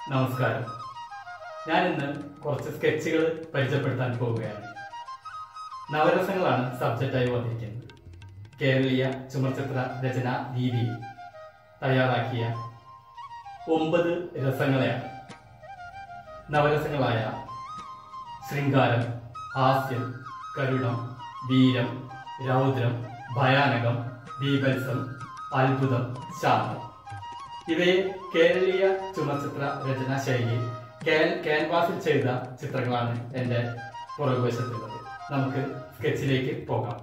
നമസ്കാരം ഞാൻ ഇന്ന് കുറച്ച് സ്കെച്ചുകൾ പരിചയപ്പെടുത്താൻ പോവുകയാണ് നവരസങ്ങളാണ് സബ്ജക്റ്റായി വന്നിരിക്കുന്നത് കേരളീയ ചുമർചിത്ര രചന രീതി തയ്യാറാക്കിയ ഒമ്പത് രസങ്ങളെയാണ് നവരസങ്ങളായ ശൃംഗാരം ഹാസ്യം കരുണം വീരം രൗദ്രം ഭയാനകം ബീഭത്സം അത്ഭുതം ശാന്തം ഇവയെ കേരളീയ ചുമചിത്ര രചനാ ശൈലിയിൽ ക്യാൻ- ക്യാൻവാസിൽ ചെയ്ത ചിത്രങ്ങളാണ് എൻ്റെ പുറകുവശത്തുള്ളത് നമുക്ക് സ്കെച്ചിലേക്ക് പോകാം